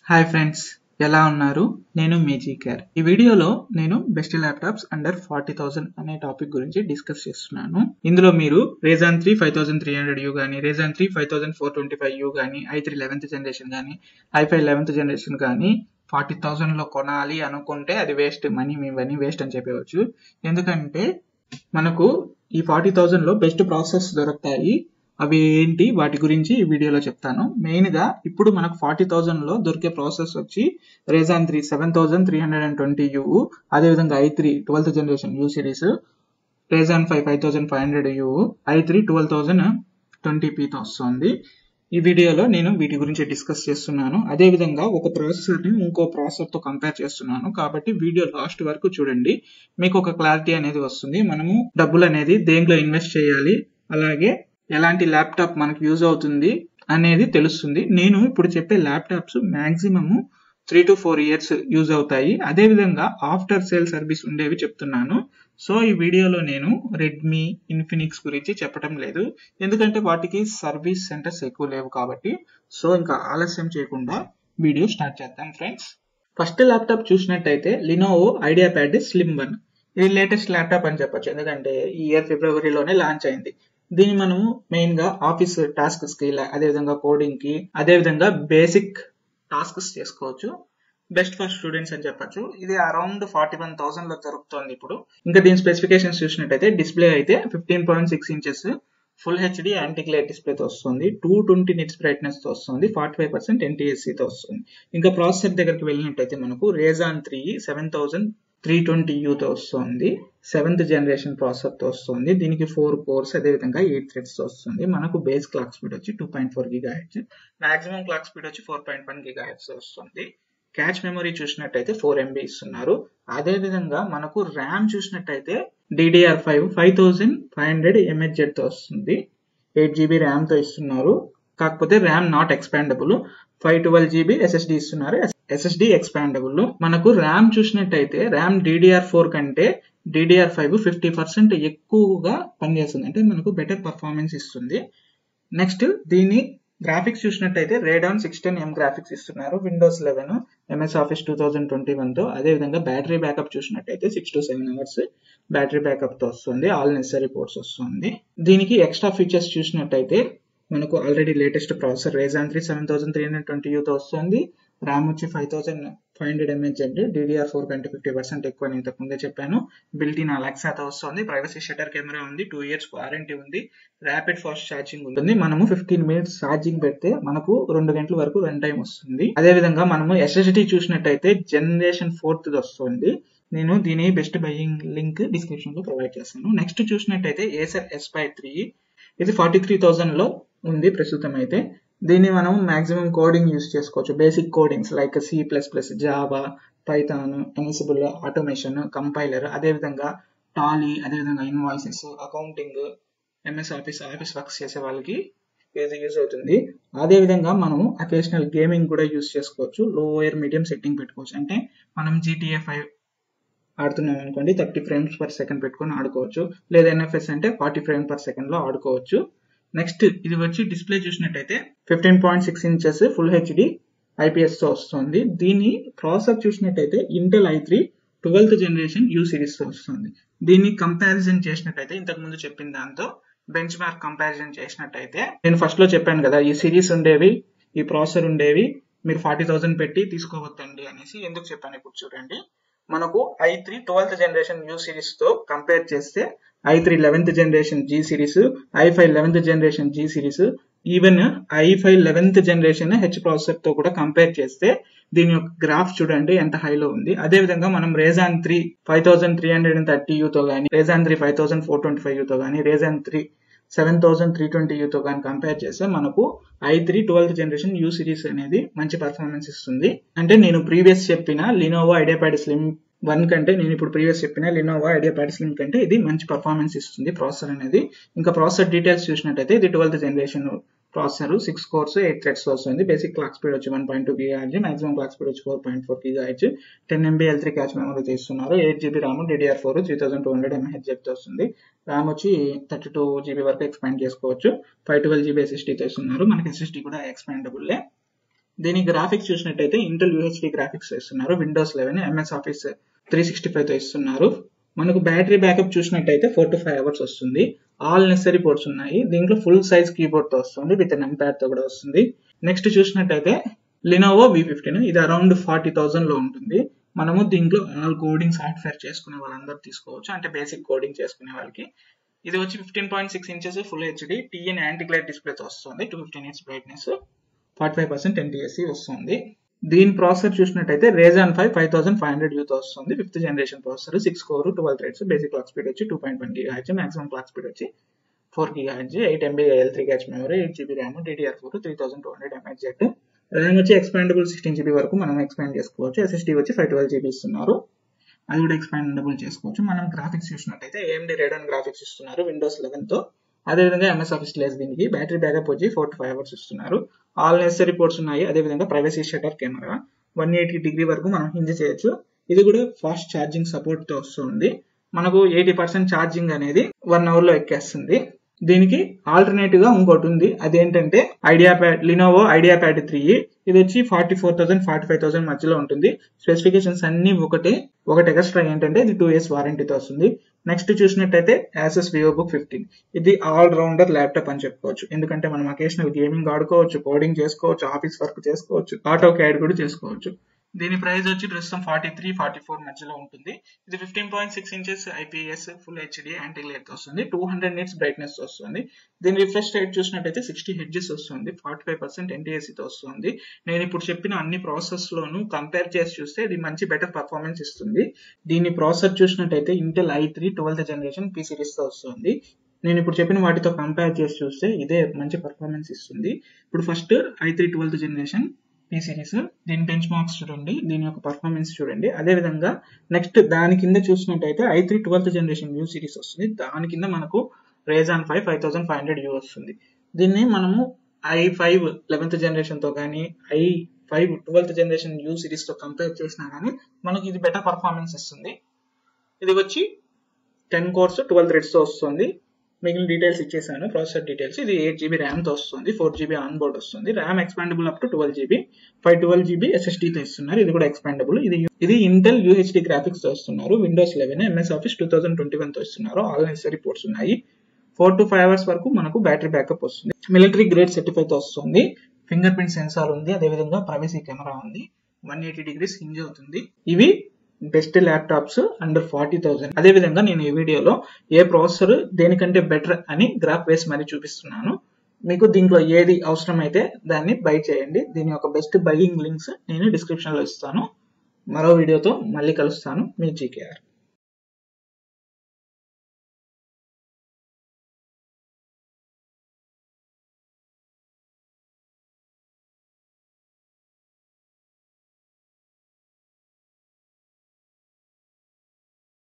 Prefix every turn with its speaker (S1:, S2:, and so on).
S1: hi friends ఎలా ఉన్నారు నేను మీ జీకేఆర్ ఈ వీడియోలో నేను best laptops under forty thousand అనే టాపిక్ గురించి డిస్కస్ చేస్తున్నాను ఇందులో మీరు Ryzen three five thousand three hundred U కానీ Ryzen three five thousand four twenty five U కానీ ఐ త్రీ లెవెన్త్ జనరేషన్ కానీ ఐ ఫైవ్ లెవెన్త్ జనరేషన్ కానీ ఫార్టీ థౌసండ్ లో కొనాలి అనుకుంటే అది వేస్ట్ మనీ మీ మనీ వేస్ట్ అని చెప్పవచ్చు ఎందుకంటే మనకు ఈ ఫార్టీ థౌసండ్ లో బెస్ట్ ప్రాసెస్ దొరుకుతాయి అవి ఏంటి వాటి గురించి ఈ వీడియోలో చెప్తాను మెయిన్ గా ఇప్పుడు మనకు ఫార్టీ థౌసండ్ లో దొరికే ప్రాసెస్ వచ్చి Ryzen three seven thousand three hundred and twenty U అదేవిధంగా I three twelfth generation U series Ryzen five five thousand five hundred U I three twelve thousand twenty పీతో వస్తుంది ఈ వీడియోలో నేను వీటి గురించి డిస్కస్ చేస్తున్నాను అదే విధంగా ఒక ప్రాసెసర్ ని ఇంకో ప్రాసెసర్ తో కంపేర్ చేస్తున్నాను కాబట్టి వీడియో లాస్ట్ వరకు చూడండి మీకు ఒక క్లారిటీ అనేది వస్తుంది మనము డబ్బులు అనేది దేంట్లో ఇన్వెస్ట్ చేయాలి అలాగే ఎలాంటి ల్యాప్టాప్ మనకు యూజ్ అవుతుంది అనేది తెలుస్తుంది నేను ఇప్పుడు చెప్పే laptops maximum three to four years use అవుతాయి అదే విధంగా ఆఫ్టర్ సేల్ సర్వీస్ ఉండేవి చెప్తున్నాను సో ఈ వీడియోలో నేను రెడ్మీ ఇన్ఫినిక్స్ గురించి చెప్పడం లేదు ఎందుకంటే వాటికి సర్వీస్ సెంటర్స్ ఎక్కువ లేవు కాబట్టి సో ఇంకా ఆలస్యం చేయకుండా వీడియో స్టార్ట్ చేద్దాం ఫ్రెండ్స్ ఫస్ట్ ల్యాప్టాప్ చూసినట్టయితే Lenovo IdeaPad slim one ఇది లేటెస్ట్ ల్యాప్టాప్ అని చెప్పొచ్చు ఎందుకంటే ఈ ఇయర్ ఫిబ్రవరిలోనే లాంచ్ అయింది దీన్ని మనము మెయిన్ గా ఆఫీస్ టాస్క్స్ కి అదే విధంగా కోడింగ్ కి అదే విధంగా బేసిక్ టాస్క్స్ చేసుకోవచ్చు బెస్ట్ ఫర్ స్టూడెంట్స్ అని చెప్పొచ్చు ఇది అరౌండ్ ఫార్టీ వన్ థౌసండ్ లో దొరుకుతుంది ఇప్పుడు ఇంకా దీని స్పెసిఫికేషన్స్ చూసినట్టయితే డిస్ప్లే అయితే fifteen point six inches full HD anti glare డిస్ప్లేతో వస్తుంది టూ ట్వంటీ నిట్స్ బ్రైట్నెస్ తో వస్తుంది ఫార్టీ ఫైవ్ పర్సెంట్ ఎన్టీఎస్సీతో వస్తుంది ఇంకా ప్రాసెసర్ దగ్గరికి వెళ్ళినట్టయితే మనకు Ryzen three seven thousand three twenty యూతో వస్తుంది సెవెంత్ జనరేషన్ ప్రాసెసర్ తో వస్తుంది దీనికి ఫోర్ కోర్స్ అదేవిధంగా ఎయిట్ థ్రెడ్స్ వస్తుంది మనకు బేస్ క్లాక్ స్పీడ్ వచ్చి two point four giga H maximum clock speed వచ్చి four point one giga H వస్తుంది క్యాచ్ మెమరీ చూసినట్టయితే ఫోర్ ఎంబీ ఇస్తున్నారు అదే విధంగా మనకు ర్యామ్ చూసినట్టయితే DDR five five thousand five hundred MHz తో వస్తుంది ఎయిట్ జీబీ ర్యామ్ తో ఇస్తున్నారు కాకపోతే RAM not expandable five twelve GB SSD ఇస్తున్నారు ఎస్ఎస్డి ఎక్స్పాండబుల్ మనకు ర్యామ్ చూసినట్టయితే ర్యామ్ డిడిఆర్ ఫోర్ కంటే డిడిఆర్ ఫైవ్ ఫిఫ్టీ పర్సెంట్ ఎక్కువగా పనిచేస్తుంది అంటే మనకు బెటర్ పర్ఫార్మెన్స్ ఇస్తుంది నెక్స్ట్ దీని గ్రాఫిక్స్ చూసినట్టయితే Radeon six ten M graphics ఇస్తున్నారు Windows eleven MS Office two thousand twenty one తో అదే విధంగా బ్యాటరీ బ్యాకప్ చూసినట్టయితే six to seven hours battery backup తో వస్తుంది ఆల్ నెసరీ పోర్ట్స్ వస్తుంది దీనికి ఎక్స్ట్రా ఫీచర్స్ చూసినట్టయితే మనకు already latest processor Ryzen three seven thousand three hundred twenty యూతో వస్తుంది ర్యామ్ వచ్చి five thousand five hundred MH అండి డిడిఆర్ ఫోర్ కంటే ఫిఫ్టీ పర్సెంట్ ఎక్కువ నేను ఇంతకు ముందే చెప్పాను బిల్ట్ ఇన్ అలెక్సాతో వస్తుంది ప్రైవసీ షటర్ కెమెరా ఉంది టూ ఇయర్స్ వారంటీ ఉంది ర్యాపిడ్ ఫాస్ట్ ఛార్జింగ్ ఉంటుంది మనము ఫిఫ్టీన్ మినిట్స్ ఛార్జింగ్ పెడితే మనకు రెండు గంటల వరకు రన్ టైం వస్తుంది అదే విధంగా మనము ఎస్ఎస్డి చూసినట్టయితే జనరేషన్ ఫోర్త్ వస్తుంది నేను దీని బెస్ట్ బయింగ్ లింక్ డిస్క్రిప్షన్ లో ప్రొవైడ్ చేస్తాను నెక్స్ట్ చూసినట్టయితే ఏసర్ ఎస్ ఫైవ్ త్రీ ఇది ఫార్టీ త్రీ థౌసండ్ లో ఉంది ప్రస్తుతం అయితే దీన్ని మనం మాక్సిమం కోడింగ్ యూస్ చేసుకోవచ్చు basic codings like C plus plus Java Python Ansible automation compiler అదేవిధంగా టాలీ అదేవిధంగా invoices accounting MS Office office works చేసే వాళ్ళకి ఇది యూజ్ అవుతుంది అదే విధంగా మనము అకేషనల్ గేమింగ్ కూడా యూస్ చేసుకోవచ్చు లోయర్ మీడియం సెట్టింగ్ పెట్టుకోవచ్చు అంటే మనం జీటీఏ ఫైవ్ ఆడుతున్నాం అనుకోండి థర్టీ ఫ్రేమ్స్ పర్ సెకండ్ పెట్టుకొని ఆడుకోవచ్చు లేదా ఎన్ఎఫ్ఎస్ అంటే ఫార్టీ ఫ్రేమ్ పర్ సెకండ్ లో ఆడుకోవచ్చు నెక్స్ట్ ఇది వచ్చి డిస్ప్లే చూసినట్టయితే fifteen point six inches full HD IPS తో వస్తుంది దీని ప్రాసెసర్ చూసినట్టయితే Intel I three twelfth generation U series తో వస్తుంది దీన్ని కంపారిజన్ చేసినట్టయితే ఇంతకు ముందు చెప్పిన దాంతో బెంచ్ మార్క్ కంపారిజన్ చేసినట్టయితే నేను ఫస్ట్ లో చెప్పాను కదా ఈ సిరీస్ ఉండేవి ఈ ప్రాసెసర్ ఉండేవి మీరు ఫార్టీ థౌసండ్ పెట్టి తీసుకోవద్దండి అనేసి ఎందుకు చెప్పాను ఇప్పుడు చూడండి మనకు I three twelfth generation U series తో కంపేర్ చేస్తే I three eleventh generation G series I five eleventh generation G series even I five eleventh generation H processor తో కూడా కంపేర్ చేస్తే దీని యొక్క గ్రాఫ్ చూడండి ఎంత హైలో ఉంది అదే విధంగా మనం Ryzen three five thousand three hundred and thirty యూతో కానీ Ryzen three five thousand four twenty five యూతో కానీ Ryzen three seven thousand three twenty యూతో కానీ కంపేర్ చేస్తే మనకు I three twelfth generation U series అనేది మంచి పర్ఫార్మెన్స్ ఇస్తుంది అంటే నేను ప్రీవియస్ చెప్పిన Lenovo IdeaPad slim one కంటే నేను ఇప్పుడు ప్రీవియస్ చెప్పిన లినోవా ఐడియా ప్యాడ్ స్లిమ్ కంటే ఇది మంచి పర్ఫార్మెన్స్ ఇస్తుంది ప్రాసెసర్ అనేది ఇంకా ప్రాసెసర్ డీటెయిల్స్ చూసినట్టయితే ఇది twelfth generation processor six cores eight threads వస్తుంది బేసిక్ క్లాక్ స్పీడ్ వచ్చి one point two giga H maximum clock speed వచ్చి four point four giga H ten MB L three cache memory తీస్తున్నారు eight GB RAM DDR four three thousand two hundred MH చెప్తే వస్తుంది RAM వచ్చి thirty two GB వరకు expand చేసుకోవచ్చు five twelve GB SSD తీస్తున్నారు మనకి SSD కూడా ఎక్స్పాండబుల్లే దీని గ్రాఫిక్స్ చూసినట్టయితే ఇంటెల్ యూహెచ్డి గ్రాఫిక్స్ ఇస్తున్నారు Windows eleven MS Office three sixty five తో ఇస్తున్నారు మనకు బ్యాటరీ బ్యాకప్ చూసినట్టయితే ఫోర్ టు ఫైవ్ అవర్స్ వస్తుంది ఆల్ నెసరీ పోర్ట్స్ ఉన్నాయి దీంట్లో ఫుల్ సైజ్ కీబోర్డ్ తో వస్తుంది విత్ నెమ్ ప్యాడ్ తో కూడా వస్తుంది నెక్స్ట్ చూసినట్టయితే లినోవో వి ఫిఫ్టీన్ ఇది అరౌండ్ ఫార్టీ థౌసండ్ లో ఉంటుంది మనము దీంట్లో ఆల్ కోడింగ్ సాఫ్ట్వేర్ చేసుకునే వాళ్ళందరూ తీసుకోవచ్చు అంటే బేసిక్ కోడింగ్ చేసుకునే వాళ్ళకి ఇది వచ్చి fifteen point six inches full HD TN anti glide డిస్ప్లేతో వస్తుంది two fifteen inch brightness forty five percent NTSC వస్తుంది దీని ప్రాసెసర్ చూసినట్టయితే Ryzen five five thousand five hundred యూతో వస్తుంది fifth generation processor six core twelve threads basic clock speed వచ్చి two point one giga H maximum clock speed వచ్చి four giga H eight MB L three H memory eight GB RAM DDR four three thousand two hundred MH Z RAM వచ్చి expandable sixteen GB వరకు మనం expand చేసుకోవచ్చు SSD వచ్చి five twelve GB ఇస్తున్నారు అది కూడా expandable చేసుకోవచ్చు మనం గ్రాఫిక్స్ చూసినట్టయితే ఏఎండి రేడన్ గ్రాఫిక్స్ ఇస్తున్నారు విండోస్ లెవెన్ తో అదేవిధంగా ఎంఎస్ ఆఫీస్ లేస్ దీనికి బ్యాటరీ బ్యాకప్ వచ్చి ఫోర్ టు ఫైవ్ అవర్స్ ఇస్తున్నారు ఆల్ నెసరీ పోర్ట్స్ ఉన్నాయి అదేవిధంగా privacy shutter camera one eighty degree వరకు మనం హింజ్ చేయొచ్చు ఇది కూడా ఫాస్ట్ ఛార్జింగ్ సపోర్ట్ తో వస్తుంది మనకు ఎయిటీ పర్సెంట్ ఛార్జింగ్ అనేది వన్ అవర్ లో ఎక్కేస్తుంది దీనికి ఆల్టర్నేటివ్ గా ఇంకోటి ఉంది అదేంటంటే IdeaPad Lenovo IdeaPad three ఇది వచ్చి forty four thousand forty five thousand మధ్యలో ఉంటుంది స్పెసిఫికేషన్స్ అన్ని ఒకటే ఒకటి ఎక్స్ట్రా ఏంటంటే ఇది టూ ఇయర్స్ వారంటీతో వస్తుంది నెక్స్ట్ చూసినట్టయితే యాసెస్ వివో బుక్ ఫిఫ్టీన్ ఇది ఆల్ రౌండర్ ల్యాప్టాప్ అని చెప్పుకోవచ్చు ఎందుకంటే మనం అకేషనల్ గేమింగ్ ఆడుకోవచ్చు కోడింగ్ చేసుకోవచ్చు ఆఫీస్ వర్క్ చేసుకోవచ్చు ఆటో క్యాడ్ కూడా చేసుకోవచ్చు దీని ప్రైస్ వచ్చి ప్రస్తుతం ఫార్టీ త్రీ ఫార్టీ ఫోర్ మధ్యలో ఉంటుంది ఇది fifteen point six inches IPS full HD anti glare వస్తుంది టూ హండ్రెడ్ నిట్స్ బ్రైట్నెస్ వస్తుంది దీని రిఫ్రెష్ రేట్ చూసినట్టయితే సిక్స్టీ హెడ్జెస్ వస్తుంది ఫార్టీ ఫైవ్ పర్సెంట్ ఎన్టీఎస్సీతో వస్తుంది నేను ఇప్పుడు చెప్పిన అన్ని ప్రాసెస్ లోను కంపేర్ చేసి చూస్తే ఇది మంచి బెటర్ పర్ఫార్మెన్స్ ఇస్తుంది దీని ప్రాసెసర్ చూసినట్టయితే Intel I three twelfth generation P series తో వస్తుంది నేను ఇప్పుడు చెప్పిన వాటితో కంపేర్ చేసి చూస్తే ఇదే మంచి పర్ఫార్మెన్స్ ఇస్తుంది ఇప్పుడు first i three twelfth generation P series దీని బెంచ్ మార్క్స్ చూడండి దీని యొక్క పర్ఫార్మెన్స్ చూడండి అదే విధంగా నెక్స్ట్ దాని కింద చూసినట్టయితే i three twelfth generation U series వస్తుంది దాని కింద మనకు Ryzen five five thousand five hundred U వస్తుంది దీన్ని మనము ఐ ఫైవ్ లెవెన్త్ జనరేషన్ తో కానీ I five twelfth generation U series తో కంపేర్ చేసినా కానీ మనకి ఇది బెటర్ పర్ఫార్మెన్స్ ఇస్తుంది ఇది వచ్చి టెన్ కోర్స్ ట్వెల్వ్ థ్రెడ్స్ తో వస్తుంది మిగిలిన డీటెయిల్స్ ఇచ్చేసాను ప్రాసెసర్ డీటెయిల్స్ ఇది ఎయిట్ జీబీ ర్యామ్ తో వస్తుంది ఫోర్ జీబీ ఆన్ బోర్డ్ వస్తుంది RAM expandable up to twelve GB five twelve GB SSD తో ఇస్తున్నారు ఇది కూడా ఎక్స్పాండబుల్ ఇది ఇది ఇంటెల్ యూహెచ్డి గ్రాఫిక్స్ తో ఇస్తున్నారు Windows eleven MS Office two thousand twenty one తో ఇస్తున్నారు ఆల్ నెసరీ పోర్ట్స్ ఉన్నాయి ఫోర్ టు ఫైవ్ అవర్స్ వరకు మనకు బ్యాటరీ బ్యాకప్ వస్తుంది మిలిటరీ గ్రేడ్ సర్టిఫై తో వస్తుంది ఫింగర్ ప్రింట్ సెన్సార్ ఉంది అదేవిధంగా ప్రైవసీ కెమెరా ఉంది వన్ ఎయిటీ డిగ్రీస్ హింజ్ అవుతుంది ఇవి best laptops under forty thousand అదే విధంగా నేను ఈ వీడియోలో ఏ ప్రాసెసర్ దేనికంటే బెటర్ అని గ్రాఫ్ వేసి మరీ చూపిస్తున్నాను మీకు దీంట్లో ఏది అవసరమైతే దాన్ని బై చేయండి దీని యొక్క బెస్ట్ బైయింగ్ లింక్స్ నేను డిస్క్రిప్షన్ లో ఇస్తాను మరో వీడియోతో మళ్ళీ కలుస్తాను మీ జీకేఆర్